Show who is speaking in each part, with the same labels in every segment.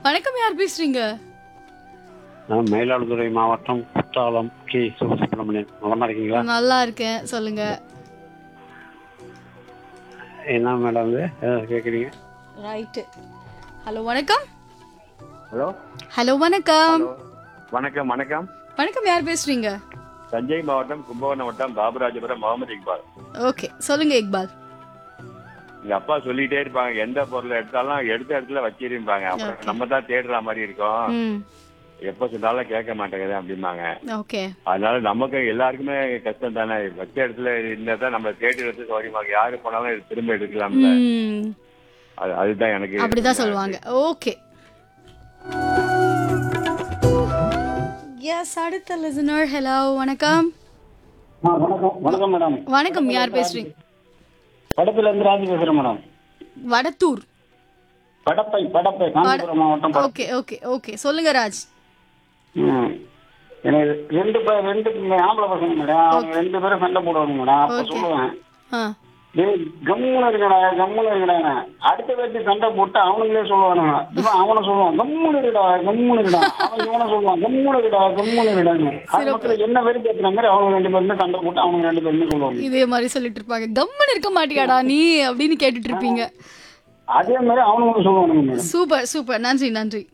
Speaker 1: வணக்கம் யார் பேசுறீங்க
Speaker 2: நான் மயிலாடுதுறை மாவட்டம் குற்றாலம் கே சுப்பிரமணியன் நலமா இருக்கீங்களா
Speaker 1: நல்லா இருக்கேன் சொல்லுங்க
Speaker 2: என்ன மேடம் இது ஏதாவது கேட்குறீங்க
Speaker 1: ரைட்டு ஹலோ வணக்கம்
Speaker 3: ஹலோ
Speaker 1: ஹலோ வணக்கம்
Speaker 3: வணக்கம் வணக்கம்
Speaker 1: வணக்கம் யார் பேசுறீங்க
Speaker 3: தஞ்சை மாவட்டம் கும்பகோணம் வட்டம் பாபுராஜபுரம் முகமது இக்பால்
Speaker 1: ஓகே சொல்லுங்க இக்பால்
Speaker 3: எங்க அப்பா சொல்லிட்டே இருப்பாங்க எந்த பொருளை எடுத்தாலும் எடுத்த இடத்துல வச்சிருப்பாங்க அப்புறம் நம்ம தான் தேடுற மாதிரி இருக்கும்
Speaker 1: ம்
Speaker 3: எப்ப சொன்னாலும் கேட்க மாட்டேங்குது அப்படிம்பாங்க
Speaker 1: ஓகே
Speaker 3: அதனால நமக்கு எல்லாருக்குமே கஷ்டம் தானே வச்ச இடத்துல இருந்தா தான் நம்ம தேடி எடுத்து சௌரியமாக யாரு போனாலும் இது திரும்ப எடுக்கலாம்ல
Speaker 1: ம்
Speaker 3: அது அதுதான் எனக்கு
Speaker 1: அப்படிதான் சொல்லுவாங்க ஓகே எஸ் அடுத்த லிசனர் ஹலோ வணக்கம்
Speaker 2: வணக்கம் வணக்கம் மேடம்
Speaker 1: வணக்கம் யார் பேசுறீங்க
Speaker 2: படத்துல இருந்து ராஜி பேசுறேன் மேடம்
Speaker 1: வடத்தூர்
Speaker 2: படப்பை படப்பை காஞ்சிபுரம் மாவட்டம் பட-
Speaker 1: ஓகே ஓகே ஓகே சொல்லுங்க ராஜ்
Speaker 2: ம். எனக்கு ரெண்டு பேர் ரெண்டு ஆம்பளை பசங்க மேடம் அவங்க ரெண்டு பேரும் சண்டை போடுவாங்க மேடம் அப்ப
Speaker 1: Okay.
Speaker 2: சொல்லுவேன்
Speaker 1: ஆ
Speaker 2: டேய் கம்முன்னு இருக்கடா கம்முன்னு இருக்கடா அடுத்த பேட்டி சண்டை போட்டு அவனுங்களே சொல்லுவானுங்க இவன் அவனை சொல்லுவான் கம்முன்னு இருக்கடா கம்முன்னு இருக்கடா அவன் இவனை சொல்லுவான் கம்முன்னு இருக்கடா கம்முன்னு இருக்கடான்னு அது மக்கள் என்ன பேரும் பேசுற மாதிரி அவங்க ரெண்டு பேருமே சண்டை போட்டு அவங்க ரெண்டு பேருமே சொல்லுவாங்க
Speaker 1: இதே மாதிரி சொல்லிட்டு இருப்பாங்க கம்மன் இருக்க மாட்டியாடா நீ அப்படின்னு கேட்டுட்டு இருப்பீங்க
Speaker 2: அதே மாதிரி அவனுங்களும் சொல்லுவானுங்க மேடம்
Speaker 1: சூப்பர் சூப்பர் நன்றி நன்றி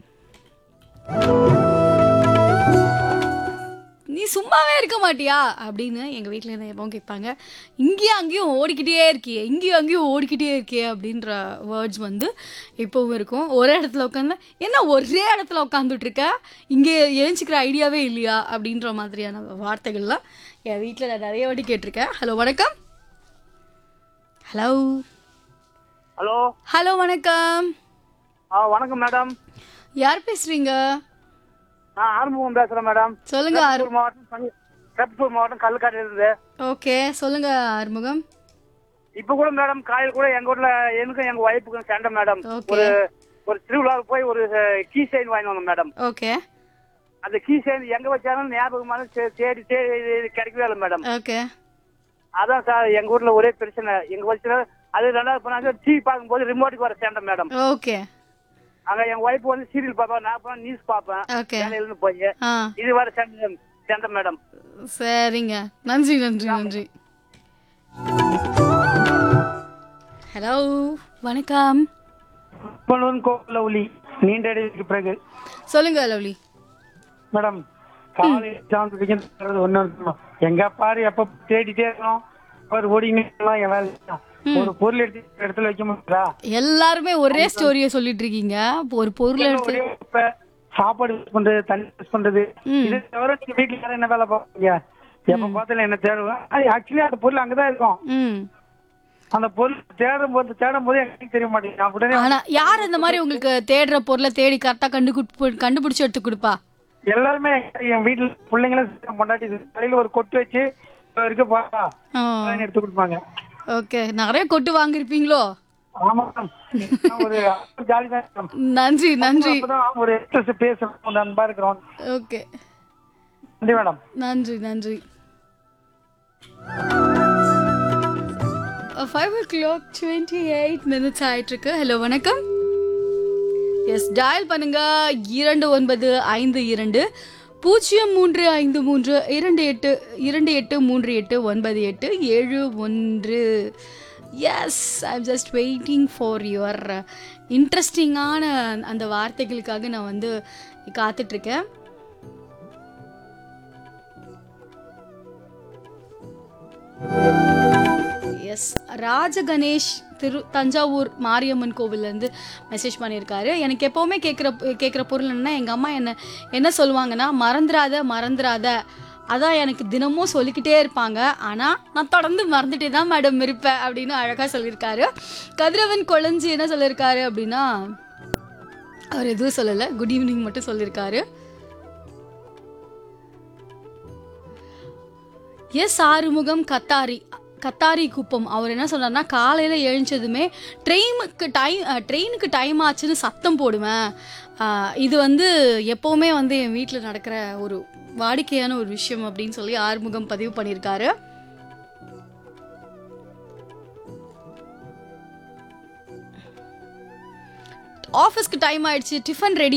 Speaker 1: நீ சும்மாவே இருக்க மாட்டியா அப்படின்னு எங்கள் வீட்டில் இருந்து எப்பவும் கேட்பாங்க இங்கேயும் அங்கேயும் ஓடிக்கிட்டே இருக்கியே இங்கேயும் அங்கேயும் ஓடிக்கிட்டே இருக்கியே அப்படின்ற வேர்ட்ஸ் வந்து இப்போவும் இருக்கும் ஒரே இடத்துல உட்காந்து என்ன ஒரே இடத்துல உட்காந்துட்டு இருக்க இங்கே எழுச்சிக்கிற ஐடியாவே இல்லையா அப்படின்ற மாதிரியான வார்த்தைகள்லாம் என் வீட்டில் நான் நிறைய வாட்டி கேட்டிருக்கேன் ஹலோ வணக்கம் ஹலோ
Speaker 4: ஹலோ
Speaker 1: ஹலோ வணக்கம்
Speaker 4: ஆ வணக்கம் மேடம்
Speaker 1: யார் பேசுறீங்க
Speaker 4: நான் ஆறுமுகம் பேசுறேன் மேடம்
Speaker 1: சொல்லுங்க ஆறு
Speaker 4: திருப்பூர் மாவட்டம் சங்க- திருப்பூர் மாவட்டம் கல்லுக்காட்டில் இருந்து
Speaker 1: ஓகே சொல்லுங்க ஆறுமுகம்
Speaker 4: இப்ப கூட மேடம் காலையில் கூட எங்க ஊர்ல எனக்கும் எங்க ஒய்ஃபுக்கும் சண்டை மேடம்
Speaker 1: Okay.
Speaker 4: ஒரு ஒரு திருவிழாவுக்கு போய் ஒரு கீ செயின் வாங்கி வந்தோம் மேடம்
Speaker 1: ஓகே
Speaker 4: அந்த கீ செயின் எங்க வச்சாலும் ஞாபகமான தே- தேடி தேடி கிடைக்கவே இல்லை மேடம்
Speaker 1: ஓகே
Speaker 4: அதான் சார் எங்க ஊர்ல ஒரே பிரச்சனை எங்க வச்சு அது ரெண்டாவது பண்ணாங்க டிவி பார்க்கும்போது ரிமோட்டுக்கு வர சண்டை மேடம்
Speaker 1: ஓகே
Speaker 4: அங்க என் ஒய்ஃப் வந்து சீரியல் பார்ப்பேன் நான் போனா நியூஸ் பார்ப்பேன்
Speaker 1: ஓகே
Speaker 4: வேலையில இருந்து போய்
Speaker 1: ஆ
Speaker 4: இது வர சண்டை சண்டை மேடம்
Speaker 1: சரிங்க நன்றி நன்றி நன்றி ஹலோ வணக்கம்
Speaker 5: திருப்பனூர் கோலவுலி நீண்ட இடைவெளிக்கு பிறகு
Speaker 1: சொல்லுங்க லவ்லி
Speaker 5: மேடம் காலை சாப்பிட்டு ஒண்ணு இருக்கணும் எங்க பாரு எப்ப தேடிட்டே இருக்கணும் அவர் ஓடிங்கன்னா என் வேலை தான். ஒரு பொருள் எடுத்து இந்த இடத்துல வைக்க முடியாதா
Speaker 1: எல்லாருமே ஒரே ஸ்டோரியை சொல்லிட்டு இருக்கீங்க ஒரு பொருளை எடுத்து
Speaker 5: ஒரே இப்ப சாப்பாடு யூஸ் பண்றது தண்ணி யூஸ் பண்றது
Speaker 1: ம்.
Speaker 5: இது தவிர நீங்க வீட்டுல யாரும் என்ன வேலை பார்ப்பீங்க எப்ப பார்த்தாலும் என்ன தேடுவேன் ஆக்சுவலி அந்த பொருள் அங்கதான் இருக்கும்
Speaker 1: ம்
Speaker 5: அந்த பொருள் தேடும் போது தேடும் போது எனக்கு தெரிய மாட்டேங்குது நான் உடனே
Speaker 1: ஆனா யார் அந்த மாதிரி உங்களுக்கு தேடுற பொருளை தேடி கரெக்டா கண்டு கண்டுபிடிச்சு எடுத்து கொடுப்பா
Speaker 5: எல்லாருமே என் வீட்டுல பிள்ளைங்களும் பொண்டாட்டி தலையில ஒரு கொட்டு வச்சு "இதோ இருக்கு பாப்பா
Speaker 1: ஆ
Speaker 5: எடுத்து கொடுப்பாங்க
Speaker 1: ஓகே நிறைய கொட்டு வாங்கியிருப்பீங்களோ
Speaker 5: ஆமா நான் ஒரு ஜாலி தான்
Speaker 1: நன்றி நன்றி
Speaker 5: அப்பதான் ஒரு எக்ஸ்பிரஸ் பேசுறோம் ஒரு அன்பா இருக்கிறோம்
Speaker 1: ஓகே
Speaker 5: நன்றி மேடம்
Speaker 1: நன்றி நன்றி five o'clock twenty eight minutes ஆயிட்டிருக்கு ஹலோ வணக்கம் எஸ் டயல் பண்ணுங்க இரண்டு ஒன்பது ஐந்து இரண்டு பூஜ்ஜியம் மூன்று ஐந்து மூன்று இரண்டு எட்டு இரண்டு எட்டு மூன்று எட்டு ஒன்பது எட்டு ஏழு ஒன்று yes I am just waiting for your இன்ட்ரெஸ்டிங்கான அந்த வார்த்தைகளுக்காக நான் வந்து காத்துட்ருக்கேன் எஸ் ராஜ கணேஷ் திரு தஞ்சாவூர் மாரியம்மன் கோவில்லேருந்து மெசேஜ் பண்ணியிருக்காரு எனக்கு எப்போவுமே கேட்குற கேட்குற பொருள் என்ன எங்கள் அம்மா என்ன என்ன சொல்லுவாங்கன்னா மறந்துடாத மறந்துடாத அதான் எனக்கு தினமும் சொல்லிக்கிட்டே இருப்பாங்க ஆனால் நான் தொடர்ந்து மறந்துட்டே தான் மேடம் இருப்பேன் அப்படின்னு அழகாக சொல்லியிருக்காரு கதிரவன் கொழஞ்சி என்ன சொல்லியிருக்காரு அப்படின்னா அவர் எதுவும் சொல்லலை குட் ஈவினிங் மட்டும் சொல்லியிருக்காரு எஸ் ஆறுமுகம் கத்தாரி கத்தாரி குப்பம் அவர் என்ன சொன்னார்னா காலையில் எழுந்ததுமே ட்ரெயினுக்கு டைம் ட்ரெயினுக்கு டைம் ஆச்சுன்னு சத்தம் போடுவேன் ஆஹ் இது வந்து எப்போவுமே வந்து என் வீட்டில் நடக்கிற ஒரு வாடிக்கையான ஒரு விஷயம் அப்படின்னு சொல்லி ஆறுமுகம் பதிவு பண்ணியிருக்காரு ஆஃபீஸ்க்கு டைம் ஆயிடுச்சு டிஃபன் ரெடி